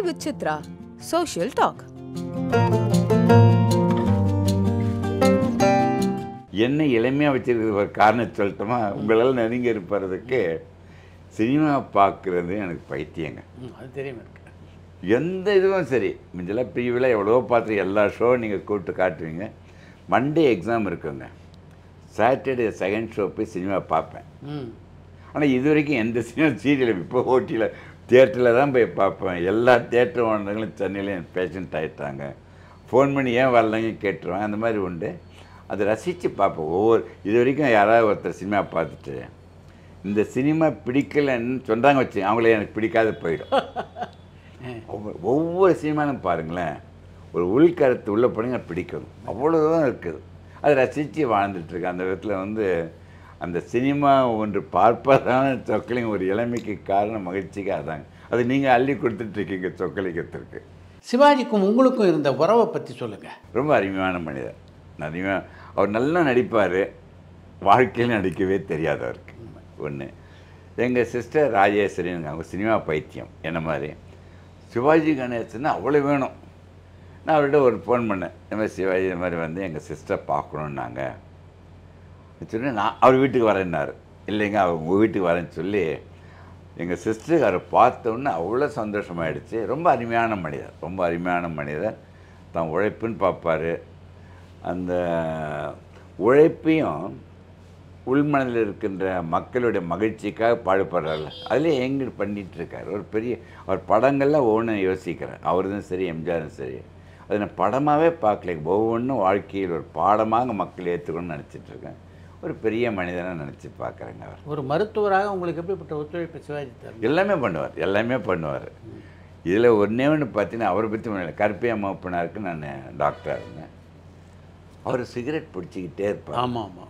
Chai with Chitra. Social talk. என்னை இளமையாக வச்சிருக்கிற ஒரு காரணம் சொல்லட்டுமா உங்களால் நெருங்கி இருப்பறதுக்கு சினிமா பார்க்குறது எனக்கு பைத்தியங்க ம், அது தெரியும் எனக்கு எந்த இதுவும் சரி மிஞ்சலாம் ப்ரீவியில் எவ்வளோ பார்த்து எல்லா ஷோ நீங்கள் கூப்பிட்டு காட்டுவீங்க மண்டே எக்ஸாம் இருக்குங்க சாட்டர்டே செகண்ட் ஷோ போய் சினிமா பார்ப்பேன் ம் ஆனால் இது வரைக்கும் எந்த சினிமா சீரியல் இப்போ ஓட்டியில் தியேட்டரில் தான் போய் பார்ப்பேன் எல்லா தியேட்டர் ஓனர்களும் சென்னையில் பேஷண்ட் ஆகிட்டாங்க ஃபோன் பண்ணி ஏன் வரலங்க கேட்டுருவேன் அந்த மாதிரி உண்டு அதை ரசித்து பார்ப்போம் ஒவ்வொரு இது வரைக்கும் யாராவது ஒருத்தர் சினிமா பார்த்துட்டு இந்த சினிமா பிடிக்கலைன்னு சொல்கிறாங்க வச்சு அவங்களே எனக்கு பிடிக்காத போயிடும் ஒவ்வொரு- ஒவ்வொரு சினிமாலும் பாருங்களேன் ஒரு உள்கருத்து உள்ள போனீங்க பிடிக்கும் அவ்வளோதான் இருக்குது அதை ரசித்து வாழ்ந்துட்டுருக்கு அந்த விதத்தில் வந்து அந்த சினிமா ஒன்று பார்ப்பதான சொக்கலிங்க ஒரு இளமைக்கு காரணம் மகிழ்ச்சிக்கு அதாங்க அது நீங்கள் அள்ளி கொடுத்துட்ருக்கீங்க சொக்கலிங்கத்திற்கு சிவாஜிக்கும் உங்களுக்கும் இருந்த உறவை பற்றி சொல்லுங்கள் ரொம்ப அருமையான மனிதர் அருமையாக அவர் நல்லா நடிப்பார் வாழ்க்கையில் நடிக்கவே தெரியாது அவருக்கு ஒன்று எங்கள் சிஸ்டர் ராஜேஸ்வரின்னு அவங்க சினிமா பைத்தியம் என்ன மாதிரி சிவாஜி கணேசன் அவ்வளோ வேணும் நான் அவர்கிட்ட ஒரு ஃபோன் பண்ணேன் இந்த மாதிரி சிவாஜி இந்த மாதிரி வந்து எங்கள் சிஸ்டர் பார்க்கணுன்னாங்க சொன்னே நான் அவர் வீட்டுக்கு வரேன்னாரு இல்லைங்க அவர் உங்கள் வீட்டுக்கு வரேன்னு சொல்லி எங்கள் சிஸ்டருக்கு அவரை பார்த்த உடனே அவ்வளோ சந்தோஷமாயிடுச்சு ரொம்ப அருமையான மனிதர் ரொம்ப அருமையான மனிதர் தான் உழைப்புன்னு பார்ப்பாரு அந்த உழைப்பையும் உள்மனதில் இருக்கின்ற மக்களுடைய மகிழ்ச்சிக்காக பாடுபடுறாருல அதிலே எங்க பண்ணிட்டு இருக்காரு ஒரு பெரிய அவர் படங்கள்லாம் ஒவ்வொன்றும் யோசிக்கிறார் அவர்தான் சரி எம்ஜிஆரும் சரி அதை நான் படமாகவே பார்க்கல ஒவ்வொன்றும் வாழ்க்கையில் ஒரு பாடமாக மக்கள் ஏற்றுக்கணும்னு நினச்சிட்டு இருக்கேன் ஒரு பெரிய மனிதனாக நினச்சி பார்க்குறேங்க அவர் ஒரு மருத்துவராக உங்களுக்கு எப்படிப்பட்ட ஒத்துழைப்பு சிவாஜி தரும் எல்லாமே பண்ணுவார் எல்லாமே பண்ணுவார் இதில் ஒன்றே ஒன்று பார்த்தீங்கன்னா அவரை பற்றி ஒன்றும் கருப்பை அம்மாப்பனாருக்கு நான் டாக்டராக இருந்தேன் அவர் சிகரெட் பிடிச்சிக்கிட்டே இருப்பார் ஆமாம் ஆமாம்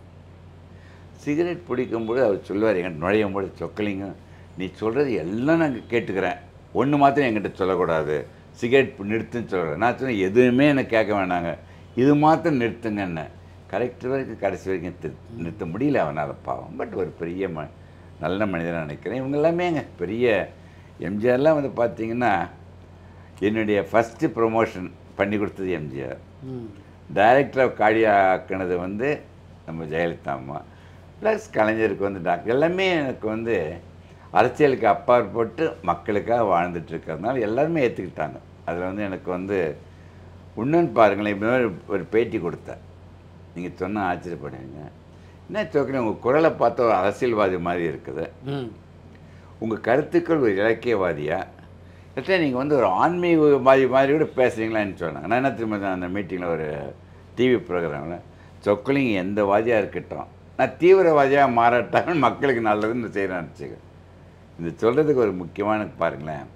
சிகரெட் பிடிக்கும்போது அவர் சொல்லுவார் எங்கிட்ட நுழையும் போது சொக்கலிங்க நீ சொல்கிறது எல்லாம் நாங்கள் கேட்டுக்கிறேன் ஒன்று மாத்திரம் என்கிட்ட சொல்லக்கூடாது சிகரெட் நிறுத்துன்னு சொல்கிறேன் நான் சொன்னேன் எதுவுமே எனக்கு கேட்க வேணாங்க இது மாத்திரம் நிறுத்துங்கன்னு கரெக்ட் வரைக்கும் கடைசி வரைக்கும் திரு நிறுத்த முடியல அவனால் பாவம் பட் ஒரு பெரிய ம நல்ல மனிதனாக நினைக்கிறேன் இவங்க எல்லாமேங்க பெரிய எம்ஜிஆர்லாம் வந்து பார்த்தீங்கன்னா என்னுடைய ஃபஸ்ட்டு ப்ரொமோஷன் பண்ணி கொடுத்தது எம்ஜிஆர் ம் டைரக்டர் ஆஃப் கார்டியாக்குனது வந்து நம்ம ஜெயலலிதா அம்மா ப்ளஸ் கலைஞருக்கு வந்து டாக்டர் எல்லாமே எனக்கு வந்து அரசியலுக்கு அப்பாற்பட்டு மக்களுக்காக வாழ்ந்துட்டு இருக்கிறதுனால எல்லாருமே ஏற்றுக்கிட்டாங்க அதில் வந்து எனக்கு வந்து இன்னொன்று பாருங்களேன் இப்போ ஒரு ஒரு பேட்டி கொடுத்தேன் நீங்கள் சொன்னால் ஆச்சரியப்படுவீங்க என்ன சோக்கனே உங்கள் குரலை பார்த்தா ஒரு அரசியல்வாதி மாதிரி இருக்குது ம் உங்கள் கருத்துக்கள் ஒரு இலக்கியவாதியா இல்லை நீங்கள் வந்து ஒரு ஆன்மீகவாதி மாதிரி கூட பேசுகிறீங்களான்னு சொன்னாங்க நான் என்ன திரும்ப சொன்னேன் அந்த மீட்டிங்கில் ஒரு டிவி ப்ரோக்ராமில் சொக்கலிங்க எந்த வாதியாக இருக்கட்டும் நான் தீவிரவாதியாக மாறட்டாமல் மக்களுக்கு நல்லதுன்னு செய்கிறேன் வச்சுக்க இது சொல்கிறதுக்கு ஒரு முக்கியமான பாருங்களேன்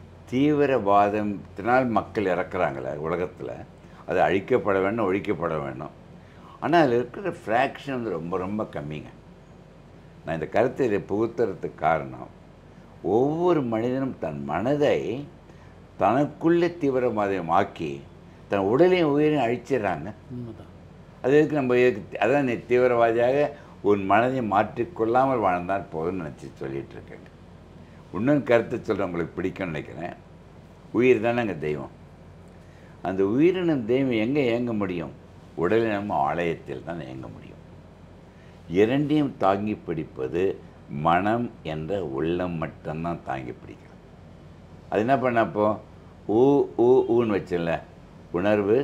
தீவிரவாதத்தினால் மக்கள் இறக்குறாங்களே உலகத்தில் அது அழிக்கப்பட வேண்டும் ஒழிக்கப்பட வேண்டும் ஆனால் அதில் இருக்கிற ஃப்ராக்ஷன் வந்து ரொம்ப ரொம்ப கம்மிங்க நான் இந்த கருத்தை இதை புகுத்துறதுக்கு காரணம் ஒவ்வொரு மனிதனும் தன் மனதை தனக்குள்ளே தீவிரவாதம் ஆக்கி தன் உடலையும் உயிரையும் அழிச்சிடுறாங்க உண்மைதான் அது எதுக்கு நம்ம எதுக்கு அதான் நீ தீவிரவாதியாக உன் மனதை மாற்றிக்கொள்ளாமல் வாழ்ந்தால் போதும்னு நினச்சி சொல்லிட்டு இருக்கேங்க இன்னொரு கருத்தை சொல்ல உங்களுக்கு பிடிக்கும்னு நினைக்கிறேன் உயிர் தானேங்க தெய்வம் அந்த உயிரினம் தெய்வம் எங்கே இயங்க முடியும் உடலினம் ஆலயத்தில் தான் இயங்க முடியும் இரண்டையும் தாங்கி பிடிப்பது மனம் என்ற உள்ளம் மட்டும்தான் தாங்கி பிடிக்கிறது அது என்ன பண்ண அப்போ ஊ ஊ ஊன்னு வச்சல உணர்வு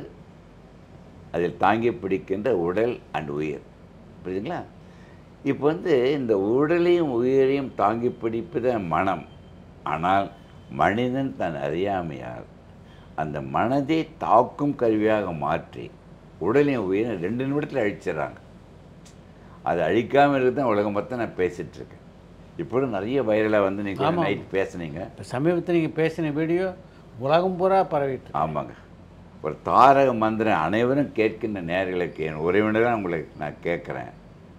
அதில் தாங்கி பிடிக்கின்ற உடல் அண்ட் உயிர் புரியுதுங்களா இப்போ வந்து இந்த உடலையும் உயிரையும் தாங்கி பிடிப்பது மனம் ஆனால் மனிதன் தன் அறியாமையால் அந்த மனதை தாக்கும் கருவியாக மாற்றி உடலையும் உயிரை ரெண்டு நிமிடத்தில் அழிச்சிடுறாங்க அது அழிக்காமல் இருக்கு தான் உலகம் மொத்தம் நான் பேசிகிட்டு இருக்கேன் இப்போது நிறைய வைரலாக வந்து நீங்கள் ஆமாம். நைட் பேசுனீங்க இப்போ சமீபத்தில் நீங்கள் பேசின வீடியோ உலகம் பூரா பரவிட்டு இருக்கு. ஆமாங்க ஒரு தாரக மந்திரம் அனைவரும் கேட்கின்ற நேர்களுக்கு என் உறவினராக உங்களுக்கு நான் கேட்குறேன்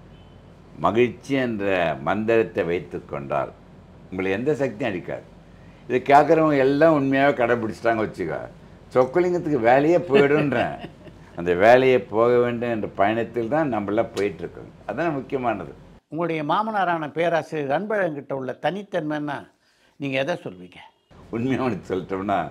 மகிழ்ச்சி என்ற மந்திரத்தை வைத்து கொண்டால் உங்களை எந்த சக்தியும் அடிக்காது இதை கேட்குறவங்க எல்லாம் உண்மையாகவே கடைப்பிடிச்சிட்டாங்க வச்சுக்க சொக்கலிங்கத்துக்கு வேலையே போயிடுன்றேன் அந்த வேலையை போக வேண்டும் என்ற பயணத்தில் தான் நம்மளாம் போயிட்டுருக்கோங்க அதான் முக்கியமானது உங்களுடைய மாமனாரான பேராசிரியர் அன்பழங்கிட்ட உள்ள தனித்தன்மைன்னா நீங்கள் எதை சொல்வீங்க உண்மையாக உனக்கு சொல்லிட்டோம்னா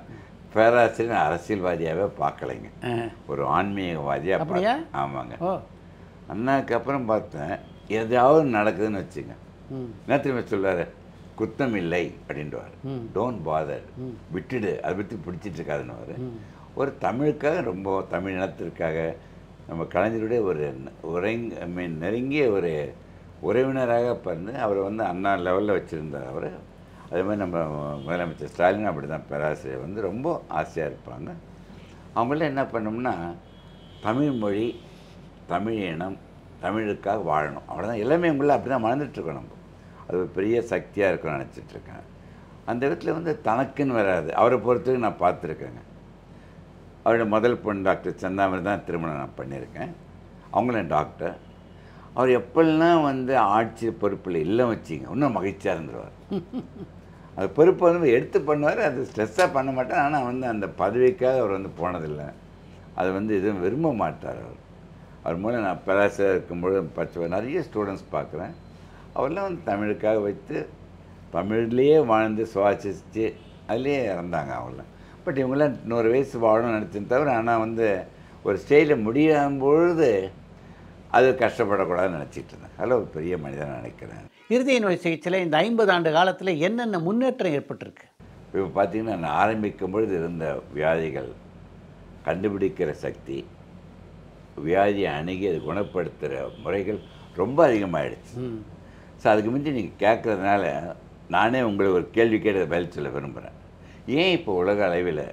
பேராசிரியர் அரசியல்வாதியாகவே பார்க்கலைங்க ஆ. ஒரு ஆன்மீகவாதியாக அப்படியா? ஆமாங்க ஓ அண்ணாக்கு அப்புறம் பார்த்தேன் எதாவது நடக்குதுன்னு வச்சுங்க ம் என்ன திரும்ப சொல்லுவார் குத்தம் இல்லை அப்படின்ட்டுவார் ம். டோன்ட் பாதர் ம். விட்டுடு அதை பற்றி பிடிச்சிட்டு இருக்காதுன்னு ம். ஒரு தமிழுக்காக ரொம்ப தமிழ் இனத்திற்காக நம்ம கலைஞருடைய ஒரு உறைங் ஐ மீன் நெருங்கிய ஒரு உறவினராக பண்ணு அவரை வந்து அண்ணா லெவலில் வச்சுருந்தார் அவர் அதே மாதிரி நம்ம முதலமைச்சர் ஸ்டாலின் அப்படி தான் பேராசிரியர் வந்து ரொம்ப ஆசையாக இருப்பாங்க அவங்கள என்ன பண்ணோம்னா தமிழ் மொழி தமிழ் இனம் தமிழுக்காக வாழணும் அவ்வளோதான் எல்லாமே உங்களை அப்படி தான் மறந்துட்டுருக்கோம் நம்ம அது ஒரு பெரிய சக்தியாக இருக்கும்னு நினச்சிட்டு இருக்கேன் அந்த விதத்தில் வந்து தனக்குன்னு வராது அவரை பொறுத்தவரைக்கும் நான் பார்த்துருக்கேங்க அவரோட முதல் பொண்ணு டாக்டர் செந்தாமரை தான் திருமணம் நான் பண்ணியிருக்கேன் அவங்களும் டாக்டர் அவர் எப்பெல்லாம் வந்து ஆட்சி பொறுப்பில் இல்லை வச்சிங்க இன்னும் மகிழ்ச்சியாக இருந்துருவார் அது பொறுப்பை வந்து எடுத்து பண்ணுவார் அது ஸ்ட்ரெஸ்ஸாக பண்ண மாட்டார் ஆனால் வந்து அந்த பதவிக்காக அவர் வந்து போனதில்லை அது வந்து எதுவும் விரும்ப மாட்டார் அவர் அவர் மூலம் நான் பேராசிரியர் இருக்கும்போது பச்சை நிறைய ஸ்டூடெண்ட்ஸ் பார்க்குறேன் அவர்லாம் வந்து தமிழுக்காக வைத்து தமிழ்லேயே வாழ்ந்து சுவாசிச்சு அதுலேயே இறந்தாங்க அவங்களாம் பட் இவங்களாம் நூறு வயசு வாழணும்னு நினச்சேன் தவிர ஆனால் வந்து ஒரு ஸ்டேஜில் முடியாத பொழுது அது கஷ்டப்படக்கூடாதுன்னு நினச்சிட்டு இருந்தேன் அதில் ஒரு பெரிய மனிதன் நினைக்கிறேன் இருதய நோய் சிகிச்சையில் இந்த ஐம்பது ஆண்டு காலத்தில் என்னென்ன முன்னேற்றம் ஏற்பட்டிருக்கு இப்போ பார்த்தீங்கன்னா நான் ஆரம்பிக்கும் பொழுது இருந்த வியாதிகள் கண்டுபிடிக்கிற சக்தி வியாதியை அணுகி அதை குணப்படுத்துகிற முறைகள் ரொம்ப அதிகமாகிடுச்சு ம் ஸோ அதுக்கு முந்தி நீங்கள் கேட்குறதுனால நானே உங்களுக்கு ஒரு கேள்வி கேட்டு பதில் சொல்ல விரும்புகிறேன் ஏன் இப்போ உலக அளவில்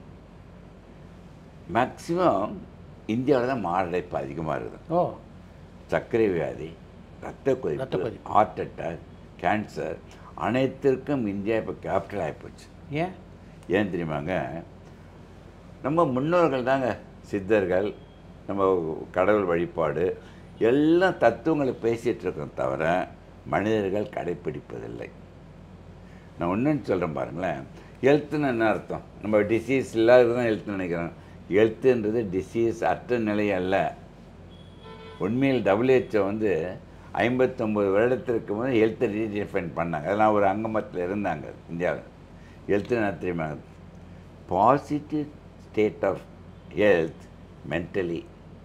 மேக்சிமம் இந்தியாவில் தான் மாரடைப்பு அதிகமாக இருக்குது ஓ சர்க்கரை வியாதி ரத்த ரத்த கொதிப்பு கொதிப்பு. ஹார்ட் அட்டாக் கேன்சர் அனைத்திற்கும் இந்தியா இப்போ கேபிட்டல் ஆகிப்போச்சு ஏன் ஏன் தெரியுமாங்க நம்ம முன்னோர்கள் தாங்க சித்தர்கள் நம்ம கடவுள் வழிபாடு எல்லாம் தத்துவங்களை பேசிகிட்டு இருக்கோம் தவிர மனிதர்கள் கடைப்பிடிப்பதில்லை நான் ஒன்றுன்னு சொல்கிறேன் பாருங்களேன் ஹெல்த்துன்னு என்ன அர்த்தம் நம்ம டிசீஸ் இல்லாதது தான் ஹெல்த்னு நினைக்கிறோம் ஹெல்த்துன்றது டிசீஸ் அற்ற நிலை அல்ல உண்மையில் WHO வந்து ஐம்பத்தொம்பது வருடத்திற்கு முதல் ஹெல்த்தை ரீடிஃபைன் பண்ணாங்க அதெல்லாம் ஒரு அங்கமத்தில் இருந்தாங்க இந்தியாவில் ஹெல்த்து என்ன தெரியுமா positive state of health mentally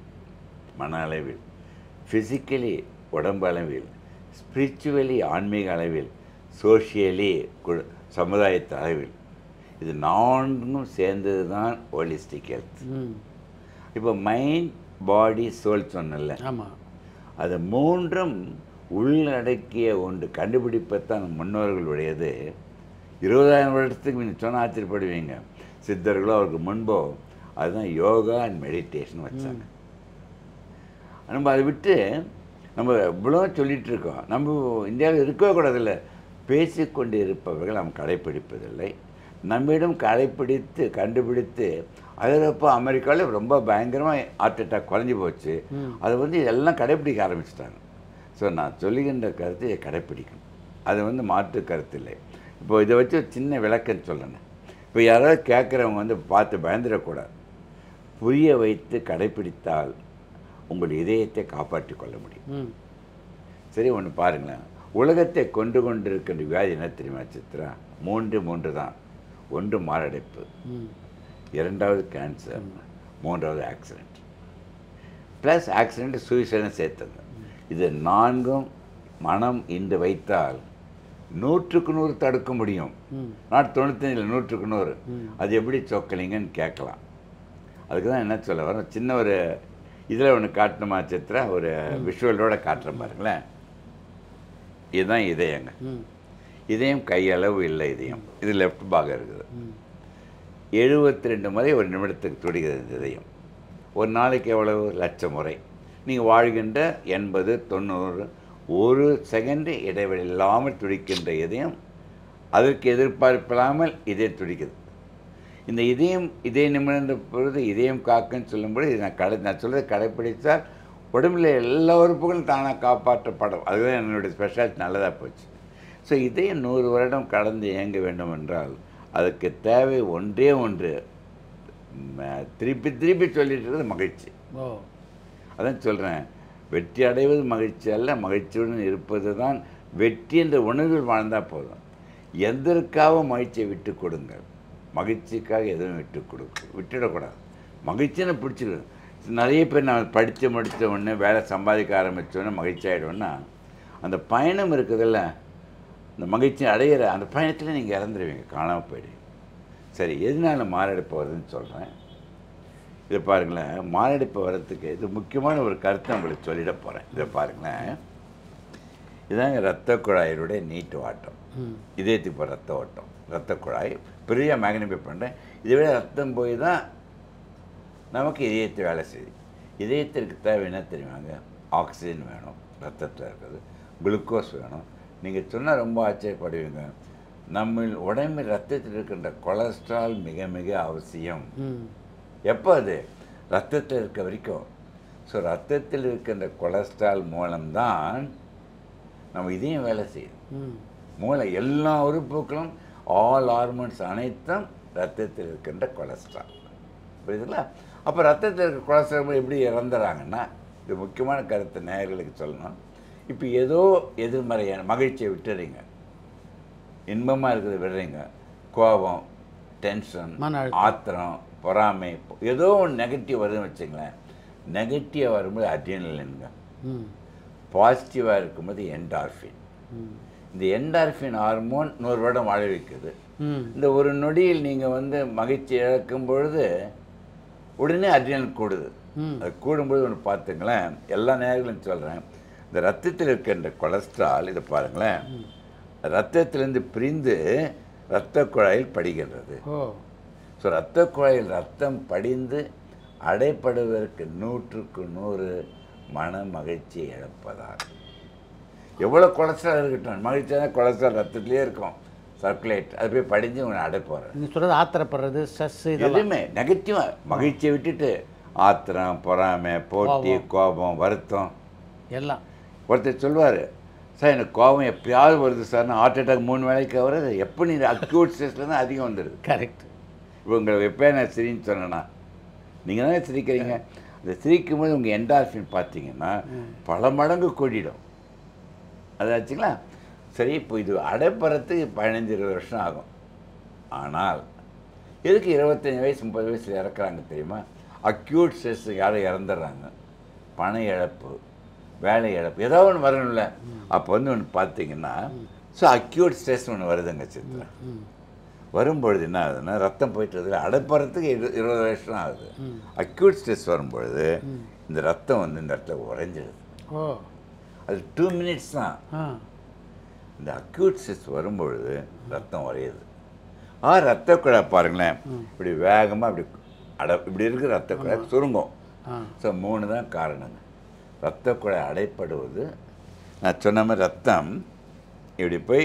மன அளவில் ஃபிசிக்கலி உடம்பு அளவில் ஸ்பிரிச்சுவலி ஆன்மீக அளவில் சோஷியலி கு சமுதாயத்து அளவில் இது நான்கும் சேர்ந்தது தான் ஹோலிஸ்டிக் ஹெல்த் ம் இப்போ மைண்ட் பாடி சோல் சொன்னல ஆமாம் அது மூன்றும் உள்ளடக்கிய ஒன்று கண்டுபிடிப்பத்தான் நம் முன்னோர்களுடையது இருபதாயிரம் வருடத்துக்கு நீங்கள் சொன்னால் ஆச்சரியப்படுவீங்க சித்தர்களோ அவருக்கு முன்போ அதுதான் யோகா அண்ட் மெடிடேஷன் வச்சாங்க நம்ம அதை விட்டு நம்ம இவ்வளோ சொல்லிட்டு இருக்கோம் நம்ம இந்தியாவில் இருக்கவே கூடாதில்ல பேசிக்கொண்டு இருப்பவர்கள் நாம் கடைப்பிடிப்பதில்லை நம்மிடம் கடைப்பிடித்து கண்டுபிடித்து ஐரோப்பா அமெரிக்காவில் ரொம்ப பயங்கரமாக ஹார்ட் அட்டாக் குறைஞ்சி போச்சு அதை வந்து எல்லாம் கடைப்பிடிக்க ஆரம்பிச்சிட்டாங்க ஸோ நான் சொல்லுகின்ற கருத்தை இதை கடைப்பிடிக்கணும் அது வந்து மாற்று கருத்து இல்லை இப்போ இதை வச்சு ஒரு சின்ன விளக்கம் சொல்லணும் இப்போ யாராவது கேட்குறவங்க வந்து பார்த்து பயந்துடக்கூடாது புரிய வைத்து கடைப்பிடித்தால் உங்கள் இதயத்தை காப்பாற்றிக் கொள்ள முடியும் ம் சரி ஒன்று பாருங்களேன் உலகத்தை கொண்டு கொண்டிருக்கின்ற வியாதி என்ன தெரியுமா சித்ரா மூன்று மூன்று தான் ஒன்று மாரடைப்பு ம் இரண்டாவது கேன்சர் மூன்றாவது ஆக்சிடெண்ட் ப்ளஸ் ஆக்சிடெண்ட் சூசைடும் சேர்த்தது இது நான்கும் மனம் இன்று வைத்தால் நூற்றுக்கு நூறு தடுக்க முடியும் ம் நாட் தொண்ணூத்தஞ்சில் நூற்றுக்கு நூறு ம். அது எப்படி சொக்கலிங்கன்னு கேட்கலாம் அதுக்கு தான் என்ன சொல்ல வரேன் சின்ன ஒரு இதில் ஒன்று காட்டணுமா சித்ரா ஒரு விஷுவலோட காட்டுறேன் பாருங்களேன் இதுதான் இதயங்க ம் இதயம் கையளவு இல்லை இதயம் இது லெஃப்ட் பாகம் இருக்குது ம் எழுபத்தி ரெண்டு முறை ஒரு நிமிடத்துக்கு துடிக்கிறது இந்த இதயம் ஒரு நாளைக்கு எவ்வளவு லட்சம் முறை நீங்கள் வாழ்கின்ற எண்பது தொண்ணூறு ஒரு செகண்டு இடைவெளி இல்லாமல் துடிக்கின்ற இதயம் அதற்கு எதிர்பார்ப்பில்லாமல் இதயம் துடிக்குது இந்த இதயம் இதய நிமிர்ந்த பொழுது இதயம் காக்குன்னு சொல்லும்போது இது நான் கடை நான் சொல்கிறத கடைப்பிடித்தால் உடம்புல எல்லா உறுப்புகளும் தானாக காப்பாற்றப்படும் அதுதான் என்னுடைய ஸ்பெஷாலிட்டி நல்லதாக போச்சு ஸோ இதயம் நூறு வருடம் கடந்து இயங்க வேண்டும் என்றால் அதுக்கு தேவை ஒன்றே ஒன்று ம- திருப்பி திருப்பி சொல்லிட்டு இருக்கிறது மகிழ்ச்சி ஓ அதான் சொல்கிறேன் வெற்றி அடைவது மகிழ்ச்சி அல்ல மகிழ்ச்சியுடன் இருப்பது தான் வெற்றி என்ற உணர்வில் வாழ்ந்தால் போதும் எதற்காக மகிழ்ச்சியை விட்டு கொடுங்கள் மகிழ்ச்சிக்காக எதுவும் விட்டு கொடுக்க விட்டுடக்கூடாது மகிழ்ச்சின்னு பிடிச்சிருக்கு நிறைய பேர் நான் படித்து முடித்த உடனே வேலை சம்பாதிக்க ஆரம்பித்த உடனே மகிழ்ச்சி ஆகிடுவேன்னா அந்த பயணம் இருக்குதுல்ல இந்த மகிழ்ச்சி அடையிற அந்த பயணத்தில் நீங்கள் இறந்துருவீங்க காணாமல் போயிடுவீங்க சரி எதனால மாரடைப்பு வருதுன்னு சொல்கிறேன் இதை பாருங்களேன் மாரடைப்பு வர்றதுக்கு இது முக்கியமான ஒரு கருத்தை உங்களுக்கு சொல்லிட போகிறேன் இதை பாருங்களேன் இதாங்க இரத்த குழாயினுடைய நீட்டு வாட்டம் ம் இதயத்துக்கு போகிற ரத்த ஓட்டம் ரத்த குழாய் பெரிய மேக்னிஃபை பண்ணுறேன் இதை விட ரத்தம் போய் தான் நமக்கு இதயத்தை வேலை செய்யுது இதயத்திற்கு தேவை என்ன தெரியுமாங்க ஆக்சிஜன் வேணும் ரத்தத்தில் இருக்குது குளுக்கோஸ் வேணும் நீங்கள் சொன்னால் ரொம்ப ஆச்சரியப்படுவீங்க நம்ம உடம்பில் ரத்தத்தில் இருக்கின்ற கொலஸ்ட்ரால் மிக மிக அவசியம் ம் எப்போ அது ரத்தத்தில் இருக்க வரைக்கும் ஸோ ரத்தத்தில் இருக்கின்ற கொலஸ்ட்ரால் மூலம்தான் நம்ம இதயம் வேலை செய்யுது ம் மூளை எல்லா உறுப்புகளும் ஆல் ஹார்மோன்ஸ் அனைத்தும் ரத்தத்தில் இருக்கின்ற கொலஸ்ட்ரால் புரியுதுங்களா அப்போ ரத்தத்தில் இருக்க கொலஸ்ட்ரால் எப்படி இறந்துறாங்கன்னா இது முக்கியமான கருத்தை நேயர்களுக்கு சொல்லணும் இப்போ ஏதோ எதிர்மறையான மகிழ்ச்சியை விட்டுறீங்க இன்பமாக இருக்கிறத விடுறீங்க கோபம் டென்ஷன் மன அழுத்தம். ஆத்திரம் பொறாமை ஏதோ ஒன்று நெகட்டிவ் வருதுன்னு வச்சுங்களேன் நெகட்டிவாக வரும்போது அட்ரினலின்ங்க ம் பாசிட்டிவாக இருக்கும்போது என்டார்ஃபின் ம் இந்த என்டார்ஃபின் ஹார்மோன் நூறு வருடம் வாழ வைக்குது ம் இந்த ஒரு நொடியில் நீங்கள் வந்து மகிழ்ச்சி இழக்கும் பொழுது உடனே அட்ரினல் கூடுது ம் அது கூடும்போது ஒன்று பார்த்துங்களேன் எல்லா நேரங்களும் சொல்கிறேன் இந்த ரத்தத்தில் இருக்கின்ற கொலஸ்ட்ரால் இதை பாருங்களேன் ரத்தத்திலிருந்து பிரிந்து இரத்த குழாயில் படிகின்றது ஓ ஸோ இரத்த குழாயில் ரத்தம் படிந்து அடைப்படுவதற்கு நூற்றுக்கு நூறு மன மகிழ்ச்சியை இழப்பதால் எவ்வளோ கொலஸ்ட்ரால் இருக்கட்டும் மகிழ்ச்சியான கொலஸ்ட்ரால் ரத்தத்திலே இருக்கும் சர்க்குலேட் அது போய் படிஞ்சு உன்னை அடைப்போகிறேன் நீங்கள் சொல்கிறது ஆத்திரப்படுறது ஸ்ட்ரெஸ் இதெல்லாம் எதுவுமே நெகட்டிவாக மகிழ்ச்சியை விட்டுட்டு ஆத்திரம் பொறாமை போட்டி கோபம் வருத்தம் எல்லாம் ஒருத்தர் சொல்வார் சார் எனக்கு கோபம் எப்பயாவது வருது சார்னு ஹார்ட் அட்டாக் மூணு வேளைக்கு வருது எப்போ நீ அக்யூட் ஸ்டேஜில் தான் அதிகம் வந்துடுது கரெக்ட் இப்போ உங்களை எப்போ நான் சிரின்னு சொன்னேன்னா நீங்கள் தானே சிரிக்கிறீங்க அந்த சிரிக்கும் போது உங்கள் என்டார்ஃபின் பார்த்தீங்கன்னா பல மடங்கு கூடிடும் அதாச்சுங்களா சரி இப்போ இது அடைப்பறத்துக்கு பதினஞ்சு இருபது வருஷம் ஆகும் ஆனால் எதுக்கு இருபத்தஞ்சி வயசு முப்பது வயசில் இறக்குறாங்க தெரியுமா அக்யூட் ஸ்ட்ரெஸ் யாரும் இறந்துடுறாங்க பண இழப்பு வேலை இழப்பு ஏதோ ஒன்று வரணும்ல அப்போ வந்து ஒன்று பார்த்தீங்கன்னா ஸோ அக்யூட் ஸ்ட்ரெஸ் ஒன்று வருதுங்க சித்திரா ம் வரும்பொழுது என்ன ஆகுதுன்னா ரத்தம் போயிட்டு அதில் அடைப்பறதுக்கு இரு இருபது வருஷம் ஆகுது அக்யூட் ஸ்ட்ரெஸ் வரும்பொழுது இந்த ரத்தம் வந்து இந்த இடத்துல உறைஞ்சிடுது ஓ அது டூ மினிட்ஸ் தான் ஆ இந்த அக்யூட் ஸ்ட்ரெஸ் வரும்பொழுது ரத்தம் உறையுது ஆ ரத்த குழாய் பாருங்களேன் இப்படி வேகமாக இப்படி அட இப்படி இருக்கிற ரத்த குழாய் சுருங்கும் ஆ ஸோ மூணு தான் காரணங்க ரத்த குழாய் அடைப்படுவது நான் சொன்ன மாதிரி ரத்தம் இப்படி போய்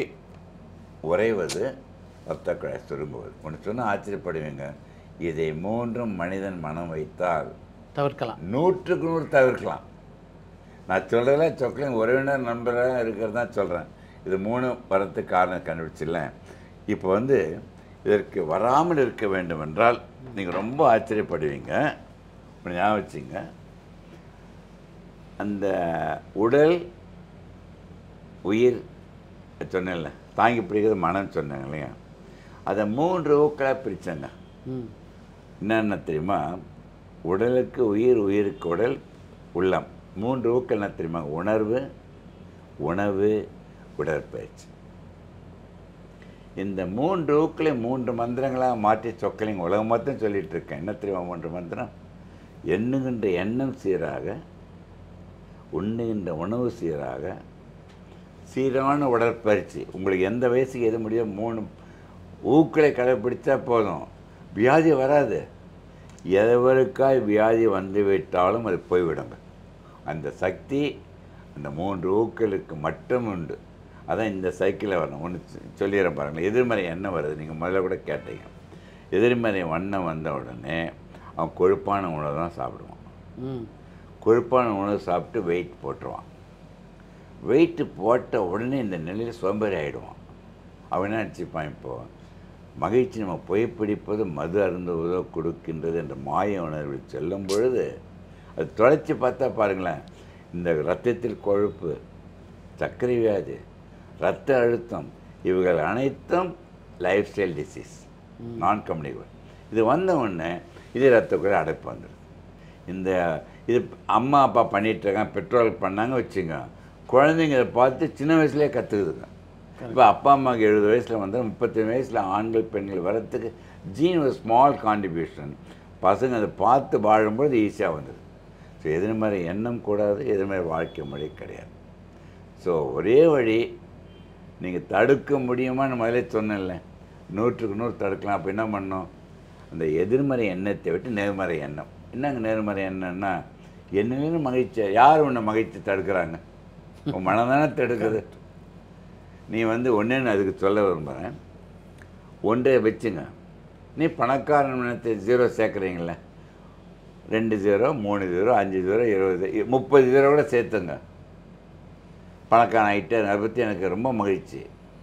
உறைவது ரத்த குழாய் சுருங்குவது ஒன்று சொன்னால் ஆச்சரியப்படுவீங்க இதை மூன்றும் மனிதன் மனம் வைத்தால் தவிர்க்கலாம் நூற்றுக்கு நூறு தவிர்க்கலாம் நான் சொல்கிறதுல சொக்கலையும் உறவினர் நண்பராக இருக்கிறது தான் சொல்கிறேன் இது மூணு வரத்துக்கு காரணம் கண்டுபிடிச்சில்ல இப்போ வந்து இதற்கு வராமல் இருக்க வேண்டும் என்றால் நீங்கள் ரொம்ப ஆச்சரியப்படுவீங்க ஒன்று ஞாபகம் வச்சுங்க அந்த உடல் உயிர் சொன்னேன்ல தாங்கி பிடிக்கிறது மனம் சொன்னேங்க இல்லையா அதை மூன்று ஊக்களாக பிரித்தேங்க ம் என்னென்ன தெரியுமா உடலுக்கு உயிர் உயிருக்கு உடல் உள்ளம் மூன்று ஊக்கள் என்ன தெரியுமா உணர்வு உணவு உடற்பயிற்சி இந்த மூன்று ஊக்களை மூன்று மந்திரங்களாக மாற்றி சொக்கலிங்க உலகம் மொத்தம் சொல்லிட்டு இருக்கேன் என்ன தெரியுமா மூன்று மந்திரம் எண்ணுகின்ற எண்ணம் சீராக உண்ணுகின்ற உணவு சீராக சீரான உடற்பயிற்சி உங்களுக்கு எந்த வயசுக்கு எது முடியும் மூணு ஊக்களை கடைப்பிடிச்சா போதும் வியாதி வராது எவருக்காய் வியாதி வந்து விட்டாலும் அது போய்விடுங்க அந்த சக்தி அந்த மூன்று ஊக்களுக்கு மட்டும் உண்டு அதான் இந்த சைக்கிளில் வரணும் ஒன்று சொல்லிடுறேன் பாருங்களேன் எதிர்மறை எண்ணம் வருது நீங்கள் முதல்ல கூட கேட்டீங்க எதிர்மறை வண்ணம் வந்த உடனே அவன் கொழுப்பான உணவு தான் சாப்பிடுவான் ம் கொழுப்பான உணவு சாப்பிட்டு வெயிட் போட்டுருவான் வெயிட்டு போட்ட உடனே இந்த நிலையில் சோம்பேறி ஆகிடுவான் அவன் என்ன நினச்சிப்பான் இப்போ மகிழ்ச்சி நம்ம புகைப்பிடிப்பது மது அருந்துவதோ கொடுக்கின்றது என்ற மாய உணர்வில் செல்லும் பொழுது அது தொலைச்சி பார்த்தா பாருங்களேன் இந்த ரத்தத்தில் கொழுப்பு சர்க்கரை வியாதி இரத்த அழுத்தம் இவைகள் அனைத்தும் lifestyle disease non communicable இது வந்த உடனே இது ரத்த குழாய் அடைப்பு வந்துடுது இந்த இது அம்மா அப்பா பண்ணிட்டு இருக்காங்க பெட்ரோல் பண்ணாங்க வச்சுங்க குழந்தைங்க இதை பார்த்து சின்ன வயசுலேயே கற்றுக்குதுங்க இப்போ அப்பா அம்மாவுக்கு எழுபது வயசில் வந்து முப்பத்தேழு வயசில் ஆண்கள் பெண்கள் வரத்துக்கு ஜீன் ஒரு ஸ்மால் கான்ட்ரிபியூஷன் பசங்க அதை பார்த்து வாழும்போது ஈஸியாக வந்தது ஸோ எதிர்மறை எண்ணம் கூடாது எதிர்மறை வாழ்க்கை முறை கிடையாது ஸோ ஒரே வழி நீங்கள் தடுக்க முடியுமான்னு முதல்ல சொன்னேன்ல நூற்றுக்கு நூறு தடுக்கலாம் அப்போ என்ன பண்ணணும் அந்த எதிர்மறை எண்ணத்தை விட்டு நேர்மறை எண்ணம் என்னங்க நேர்மறை எண்ணம்னா என்னன்னு மகிழ்ச்சி யார் உன்னை மகிழ்ச்சி தடுக்கிறாங்க உன் மனம் தானே தடுக்குது நீ வந்து ஒன்றேன்னு அதுக்கு சொல்ல விரும்புகிறேன் ஒன்றை வச்சுங்க நீ பணக்காரன் நினைத்து ஜீரோ சேர்க்குறீங்கள ரெண்டு ஜீரோ மூணு ஜீரோ அஞ்சு ஜீரோ இருபது இ- முப்பது ஜீரோ கூட சேர்த்துங்க பணக்காரன் ஆகிட்டு அதை பற்றி எனக்கு ரொம்ப மகிழ்ச்சி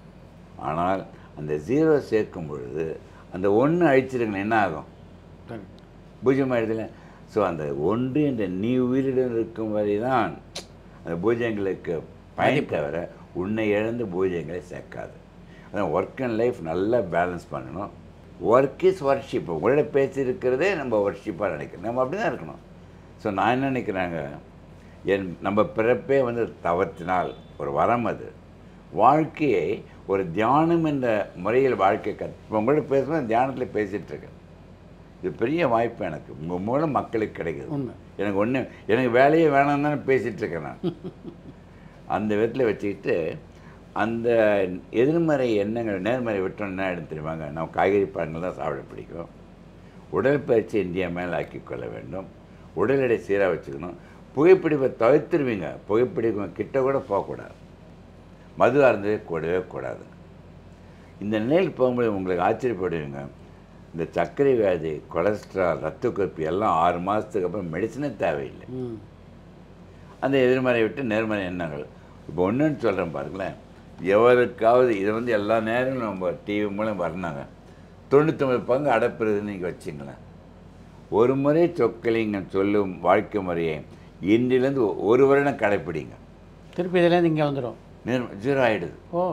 ஆனால் அந்த ஜீரோ சேர்க்கும் பொழுது அந்த ஒன்று அழிச்சிருங்க என்ன ஆகும் சரி பூஜ்யம் ஆயிடுதுல ஸோ அந்த ஒன்று என்ற நீ உயிரிடம் இருக்கும் வரை தான் அந்த பூஜ்யங்களுக்கு பயன் தவிர உன்னை இழந்து பூஜ்யங்களை சேர்க்காது அதான் ஒர்க் அண்ட் லைஃப் நல்லா பேலன்ஸ் பண்ணணும் ஒர்க் இஸ் ஒர்ஷிப் உங்களோட பேசியிருக்கிறதே நம்ம ஒர்ஷிப்பாக நினைக்கிறோம் நம்ம அப்படி தான் இருக்கணும் ஸோ நான் என்ன நினைக்கிறாங்க என் நம்ம பிறப்பே வந்து தவத்தினால் ஒரு வரம் அது வாழ்க்கையை ஒரு தியானம் என்ற முறையில் வாழ்க்கை கற்று இப்போ உங்களோட பேசும்போது தியானத்தில் பேசிகிட்டு இருக்கேன் இது பெரிய வாய்ப்பு எனக்கு உங்கள் மூலம் மக்களுக்கு கிடைக்குது உண்மை. எனக்கு ஒன்று எனக்கு வேலையே வேணாம் தானே பேசிகிட்டு இருக்கேன் நான் அந்த விதத்தில் வச்சுக்கிட்டு அந்த எதிர்மறை எண்ணங்கள் நேர்மறை விட்டோம் என்ன ஆயிடும் தெரியுமாங்க நம்ம காய்கறி பழங்கள் தான் சாப்பிட பிடிக்கும் உடற்பயிற்சி இந்தியா மேல் ஆக்கிக் கொள்ள வேண்டும் உடல் எடை சீராக வச்சுக்கணும் புகைப்பிடிப்பை தவிர்த்துருவீங்க புகைப்பிடிக்கும் கிட்ட கூட போகக்கூடாது மது அருந்தவே கூடவே கூடாது இந்த நிலையில் போகும்போது உங்களுக்கு ஆச்சரியப்படுவீங்க இந்த சர்க்கரை வியாதி கொலஸ்ட்ரால் ரத்த கொழுப்பு எல்லாம் ஆறு மாதத்துக்கு அப்புறம் மெடிசனே தேவையில்லை ம் அந்த எதிர்மறை விட்டு நேர்மறை எண்ணங்கள் இப்போ ஒன்றுன்னு சொல்கிறேன் பாருங்களேன் எவருக்காவது இது வந்து எல்லா நேரங்களும் நம்ம டிவி மூலம் வரனாங்க தொண்ணூத்தொம்பது பங்கு அடப்புறதுன்னு நீங்கள் வச்சிங்களேன் ஒரு முறை சொற்களிங்க சொல்லும் வாழ்க்கை முறையை இன்றிலேருந்து ஒரு வருடம் கடைப்பிடிங்க திருப்பி இதுலேருந்து இங்கே வந்துடும் நேர் ஜீரோ ஆகிடுது ஓ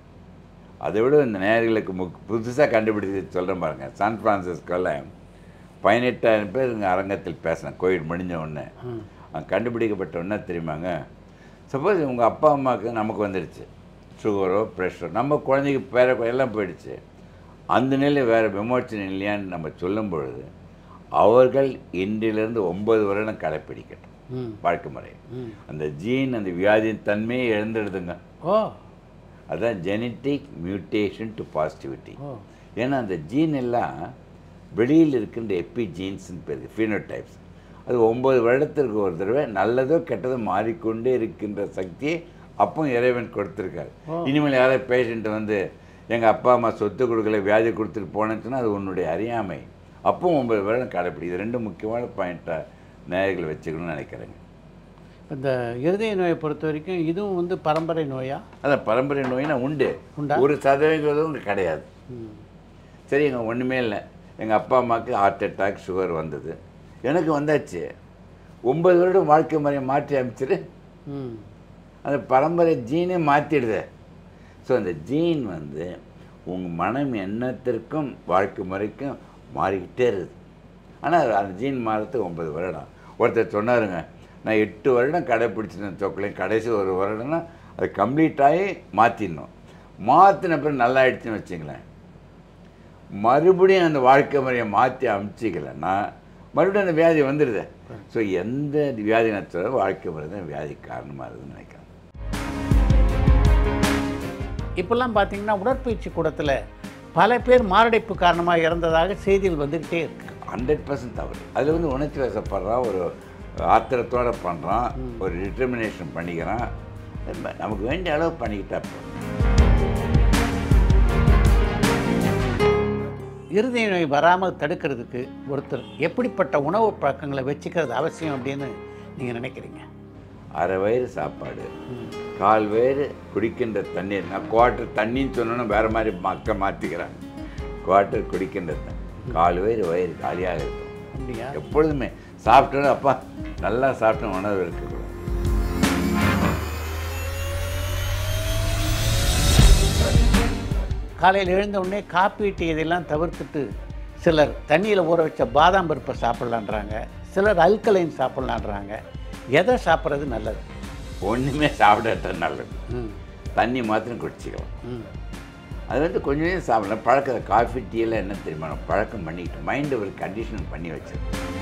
அதை விட இந்த நேயர்களுக்கு முக் புதுசாக கண்டுபிடிச்சு சொல்கிறேன் பாருங்க சான் ஃப்ரான்சிஸ்கோவில் பதினெட்டாயிரம் பேர் இங்கே அரங்கத்தில் பேசினேன் கோவிட் முடிஞ்ச உடனே ம் அங்கே கண்டுபிடிக்கப்பட்ட உடனே தெரியுமாங்க சப்போஸ் உங்கள் அப்பா அம்மாவுக்கு நமக்கு வந்துடுச்சு சுகரோ ப்ரெஷரோ நம்ம குழந்தைக்கு பேர எல்லாம் போயிடுச்சு அந்த நிலை வேறு விமோச்சனம் இல்லையான்னு நம்ம சொல்லும் பொழுது அவர்கள் இன்றிலிருந்து ஒன்பது வருடம் கடைப்பிடிக்கட்டும் ம் வாழ்க்கை முறை ம் அந்த ஜீன் அந்த வியாதியின் தன்மையை இழந்துடுதுங்க ஓ அதான் ஜெனட்டிக் மியூட்டேஷன் டு பாசிட்டிவிட்டி ஓ ஏன்னா அந்த ஜீன் எல்லாம் வெளியில் இருக்கின்ற எப்பி ஜீன்ஸ்னு பேர் ஃபீனோடைப்ஸ் அது ஒம்பது வருடத்திற்கு ஒரு தடவை நல்லதோ கெட்டதோ மாறிக்கொண்டே இருக்கின்ற சக்தியை அப்போ இறைவன் கொடுத்துருக்காரு ஓ. இனிமேல் யாராவது பேஷண்ட் வந்து எங்கள் அப்பா அம்மா சொத்து கொடுக்கல வியாதி கொடுத்துட்டு போனேன்னு சொன்னா அது உன்னுடைய அறியாமை அப்போ ஒன்பது வருடம் கடைப்பிடி இது ரெண்டு முக்கியமான பாயிண்ட்டாக நேயர்கள் வச்சுக்கணும்னு நினைக்கிறேங்க இந்த இருதய நோயை பொறுத்த வரைக்கும் இதுவும் வந்து பரம்பரை நோயா அதான் பரம்பரை நோயினா உண்டு உண்டா? ஒரு சதவீதம் கிடையாது ம் சரிங்க ஒன்றுமே இல்லை எங்கள் அப்பா அம்மாவுக்கு ஹார்ட் அட்டாக் சுகர் வந்தது எனக்கு வந்தாச்சு ஒன்பது வருடம் வாழ்க்கை முறையை மாற்றி அமைச்சிட்டு ம் அந்த பரம்பரை ஜீனே மாற்றிடுது ஸோ அந்த ஜீன் வந்து உங்கள் மனம் எண்ணத்திற்கும் வாழ்க்கை முறைக்கும் மாறிக்கிட்டே இருக்குது ஆனால் அந்த ஜீன் மாறத்துக்கு ஒன்பது வருடம் ஒருத்தர் சொன்னாருங்க நான் எட்டு வருடம் கடைப்பிடிச்சிருந்தேன் சொக்கலையும் கடைசி ஒரு வருடம்னா அது கம்ப்ளீட் ஆகி மாற்றிடணும் மாற்றின பிறகு நல்லா ஆயிடுச்சுன்னு வச்சுங்களேன் மறுபடியும் அந்த வாழ்க்கை முறையை மாற்றி அமைச்சிக்கலைன்னா மறுபடியும் அந்த வியாதி வந்துடுது ஸோ எந்த வியாதி நச்சுறதோ வாழ்க்கை முறை தான் வியாதி காரணமாக இருக்குதுன்னு நினைக்கிறேன் இப்போல்லாம் பார்த்தீங்கன்னா உடற்பயிற்சி கூடத்தில் பல பேர் மாரடைப்பு காரணமாக இறந்ததாக செய்திகள் வந்துக்கிட்டே இருக்கு ஹண்ட்ரட் பர்சன்ட் தவறு அதில் வந்து உணர்ச்சி வசப்படுறான் ஒரு ஆத்திரத்தோட பண்ணுறான் ஒரு டிட்டர்மினேஷன் பண்ணிக்கிறான் நம்ம- நமக்கு வேண்டிய அளவு பண்ணிக்கிட்டா போதும் இருதய நோய் வராமல் தடுக்கிறதுக்கு ஒருத்தர் எப்படிப்பட்ட உணவு பழக்கங்களை வச்சுக்கிறது அவசியம் அப்படின்னு நீங்கள் நினைக்கிறீங்க அரை வயிறு சாப்பாடு கால் வயிறு குடிக்கின்ற தண்ணீர் நான் குவார்ட்டர் தண்ணின்னு சொன்னோன்னா வேறு மாதிரி மக்கள் மாற்றிக்கிறேன் குவார்ட்டர் குடிக்கின்ற தண்ணி கால் வயிறு வயிறு காலியாக இருக்கும் அப்படியா எப்பொழுதுமே சாப்பிட்டோன்னு அப்பா நல்லா சாப்பிட்ட உணவு இருக்கக்கூடாது காலையில் எழுந்த உடனே காப்பி டீ இதெல்லாம் தவிர்த்துட்டு சிலர் தண்ணியில் ஊற வச்ச பாதாம் பருப்பை சாப்பிட்லான்றாங்க சிலர் அல்கலைன் சாப்பிட்லான்றாங்க எதை சாப்பிட்றது நல்லது ஒன்றுமே சாப்பிடாட்ட நல்லது ம் தண்ணி மாத்திரம் குடிச்சிக்கலாம் ம் அது வந்து கொஞ்சம் சாப்பிடலாம் பழக்க காஃபி டீ எல்லாம் என்ன தெரியுமா நான் பழக்கம் பண்ணிக்கிட்டு மைண்டை ஒரு கண்டிஷன் பண்ணி வச்சிருக்கேன்